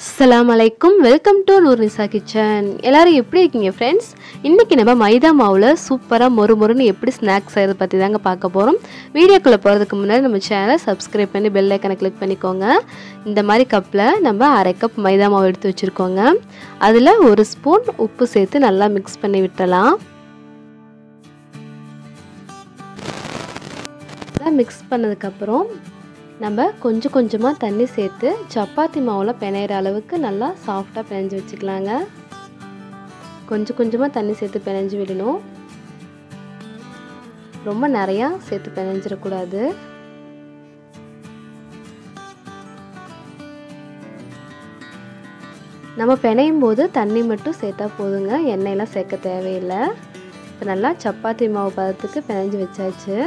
அஸ்ஸலாமு அலைக்கும் welcome to Noor Nisa kitchen எல்லாரும் எப்படி இருக்கீங்க ஃப்ரெண்ட்ஸ் இன்றைக்கி நம்ம மைதா மாவில் சூப்பராக மொறு மொறுன்னு எப்படி ஸ்நாக்ஸ் செய்கிறது பற்றி தாங்க பார்க்க போகிறோம் வீடியோக்குள்ளே போகிறதுக்கு முன்னாடி நம்ம சேனலை சப்ஸ்கிரைப் பண்ணி பெல் ஐக்கனை கிளிக் பண்ணிக்கோங்க இந்த மாதிரி கப்பில் நம்ம அரை கப் மைதா மாவு எடுத்து வச்சுருக்கோங்க அதில் ஒரு ஸ்பூன் உப்பு சேர்த்து நல்லா மிக்ஸ் பண்ணி விட்டுறலாம் மிக்ஸ் பண்ணதுக்கப்புறம் நம்ம கொஞ்சம் கொஞ்சமாக தண்ணி சேர்த்து சப்பாத்தி மாவில் பிணையிற அளவுக்கு நல்லா சாஃப்டாக பிணைஞ்சு வச்சுக்கலாங்க கொஞ்சம் கொஞ்சமாக தண்ணி சேர்த்து பிணைஞ்சு விடணும் ரொம்ப நிறையா சேர்த்து பிணைஞ்சிடக்கூடாது நம்ம பிணையும் போது தண்ணி மட்டும் சேர்த்தா போதுங்க எண்ணெயெல்லாம் சேர்க்க தேவையில்லை இப்போ நல்லா சப்பாத்தி மாவு பதத்துக்கு பிணைஞ்சு வச்சாச்சு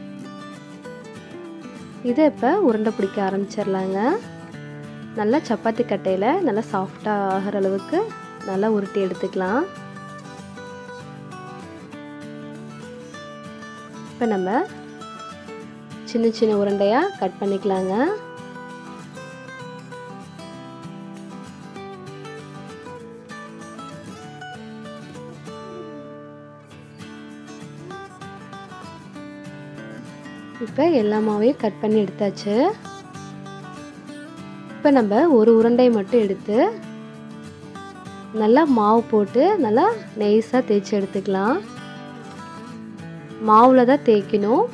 இதை இப்போ உருண்டை பிடிக்க ஆரம்பிச்சிடலாங்க நல்லா சப்பாத்தி கட்டையில் நல்லா சாஃப்டாக ஆகிற அளவுக்கு நல்லா உருட்டி எடுத்துக்கலாம் இப்போ நம்ம சின்ன சின்ன உருண்டையாக கட் பண்ணிக்கலாங்க இப்போ எல்லா மாவையும் கட் பண்ணி எடுத்தாச்சு இப்போ நம்ம ஒரு உருண்டை மட்டும் எடுத்து நல்லா மாவு போட்டு நல்லா நெய்ஸாக தேய்ச்சி எடுத்துக்கலாம் மாவில் தான் தேய்க்கணும்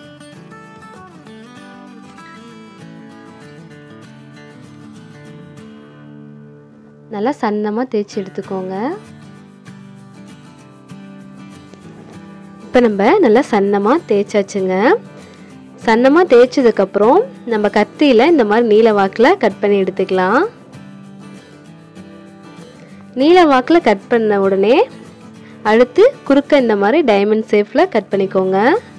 நல்லா சன்னமாக தேய்ச்சி எடுத்துக்கோங்க இப்போ நம்ம நல்லா சன்னமாக தேய்ச்சாச்சுங்க சன்னமாக தேய்ச்சதுக்கப்புறம் நம்ம கத்தியில் இந்த மாதிரி நீல வாக்கில் கட் பண்ணி எடுத்துக்கலாம் நீல வாக்கில் கட் பண்ண உடனே அடுத்து குறுக்க இந்த மாதிரி டைமண்ட் ஷேப்பில் கட் பண்ணிக்கோங்க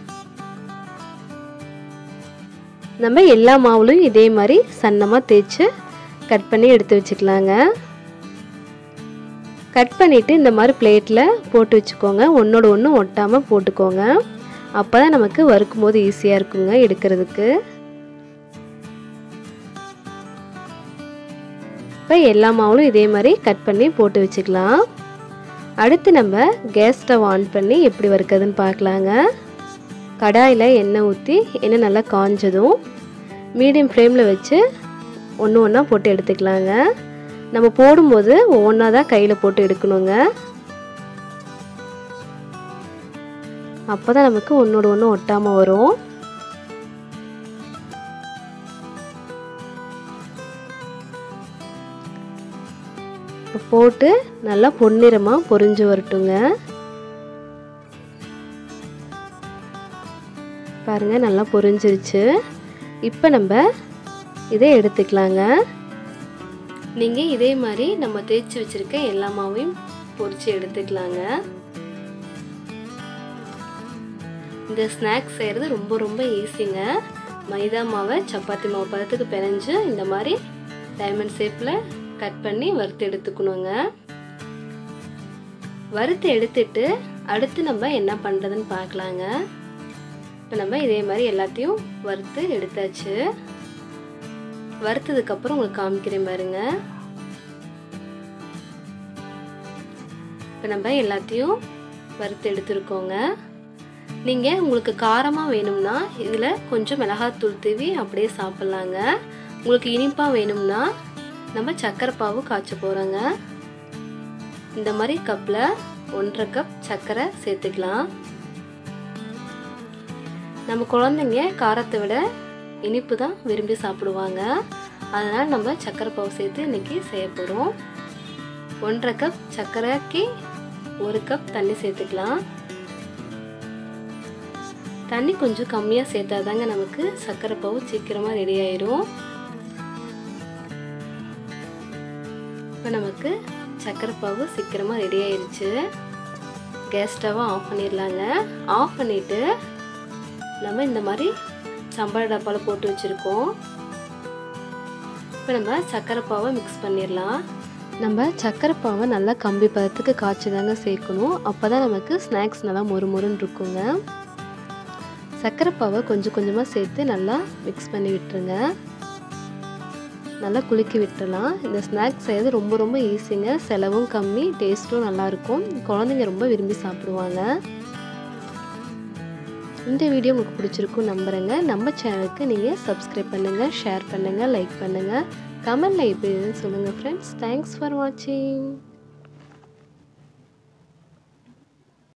நம்ம எல்லா மாவுலையும் இதே மாதிரி சன்னமாக தேய்ச்சி கட் பண்ணி எடுத்து வச்சுக்கலாங்க கட் பண்ணிவிட்டு இந்த மாதிரி பிளேட்டில் போட்டு வச்சுக்கோங்க ஒன்றோட ஒன்று ஒட்டாமல் போட்டுக்கோங்க அப்போ தான் நமக்கு வறுக்கும் போது ஈஸியாக இருக்குங்க எடுக்கிறதுக்கு இப்போ எல்லா மாவுலும் இதே மாதிரி கட் பண்ணி போட்டு வச்சுக்கலாம் அடுத்து நம்ம கேஸ் ஸ்டவ் ஆன் பண்ணி எப்படி வறுக்கிறதுன்னு பார்க்கலாங்க கடாயில் எண்ணெய் ஊற்றி எண்ணெய் நல்லா காஞ்சதும் மீடியம் ஃப்ளேமில் வச்சு ஒன்று ஒன்றா போட்டு எடுத்துக்கலாங்க நம்ம போடும்போது ஒவ்வொன்றா தான் கையில் போட்டு எடுக்கணுங்க அப்போ தான் நமக்கு ஒன்றோட ஒன்று ஒட்டாமல் வரும் போட்டு நல்லா பொன்னிறமாக பொரிஞ்சு வரட்டுங்க பாருங்க நல்லா பொரிஞ்சிருச்சு இப்போ நம்ம இதை எடுத்துக்கலாங்க நீங்கள் இதே மாதிரி நம்ம தேய்ச்சி வச்சுருக்க எல்லா மாவையும் பொரித்து எடுத்துக்கலாங்க இந்த ஸ்நாக்ஸ் செய்கிறது ரொம்ப ரொம்ப ஈஸிங்க மைதா மாவை சப்பாத்தி மாவு பதத்துக்கு பிணைஞ்சு இந்த மாதிரி டைமண்ட் ஷேப்பில் கட் பண்ணி வறுத்து எடுத்துக்கணுங்க வறுத்து எடுத்துட்டு அடுத்து நம்ம என்ன பண்ணுறதுன்னு பார்க்கலாங்க இப்போ நம்ம இதே மாதிரி எல்லாத்தையும் வறுத்து எடுத்தாச்சு வறுத்ததுக்கப்புறம் உங்களுக்கு காமிக்கிறேன் பாருங்க இப்போ நம்ம எல்லாத்தையும் வறுத்து எடுத்துருக்கோங்க நீங்கள் உங்களுக்கு காரமாக வேணும்னா இதில் கொஞ்சம் மிளகாத்தூள் தூவி அப்படியே சாப்பிட்லாங்க உங்களுக்கு இனிப்பாக வேணும்னா நம்ம சர்க்கரை பாவு காய்ச்ச போகிறோங்க இந்த மாதிரி கப்பில் ஒன்றரை கப் சர்க்கரை சேர்த்துக்கலாம் நம்ம குழந்தைங்க காரத்தை விட இனிப்பு தான் விரும்பி சாப்பிடுவாங்க அதனால் நம்ம சர்க்கரை பாவு சேர்த்து இன்றைக்கி செய்ய போகிறோம் ஒன்றரை கப் சர்க்கரைக்கு ஒரு கப் தண்ணி சேர்த்துக்கலாம் தண்ணி கொஞ்சம் கம்மியாக சேர்த்தா தாங்க நமக்கு சர்க்கரை பாவு சீக்கிரமாக ரெடி ஆயிரும் இப்போ நமக்கு சர்க்கரை பாவு சீக்கிரமாக ரெடி ஆயிடுச்சு கேஸ் ஸ்டவ்வை ஆஃப் பண்ணிடலாங்க ஆஃப் பண்ணிவிட்டு நம்ம இந்த மாதிரி சம்பள டப்பாவில் போட்டு வச்சுருக்கோம் இப்போ நம்ம சர்க்கரை பாவை மிக்ஸ் பண்ணிடலாம் நம்ம சர்க்கரை பாவை நல்லா கம்பி பதத்துக்கு காய்ச்சி தாங்க சேர்க்கணும் அப்போ தான் நமக்கு ஸ்நாக்ஸ் நல்லா மொறு மொறுன்னு இருக்குங்க சர்க்கரை பாவை கொஞ்சம் கொஞ்சமாக சேர்த்து நல்லா மிக்ஸ் பண்ணி விட்டுருங்க நல்லா குலுக்கி விட்டுடலாம் இந்த ஸ்நாக்ஸ் செய்கிறது ரொம்ப ரொம்ப ஈஸிங்க செலவும் கம்மி டேஸ்ட்டும் நல்லாயிருக்கும் குழந்தைங்க ரொம்ப விரும்பி சாப்பிடுவாங்க இந்த வீடியோ உங்களுக்கு பிடிச்சிருக்கும் நம்புகிறேங்க நம்ம சேனலுக்கு நீங்கள் சப்ஸ்கிரைப் பண்ணுங்கள் ஷேர் பண்ணுங்கள் லைக் பண்ணுங்கள் கமெண்டில் எப்படி சொல்லுங்கள் ஃப்ரெண்ட்ஸ் தேங்க்ஸ் ஃபார் வாட்சிங்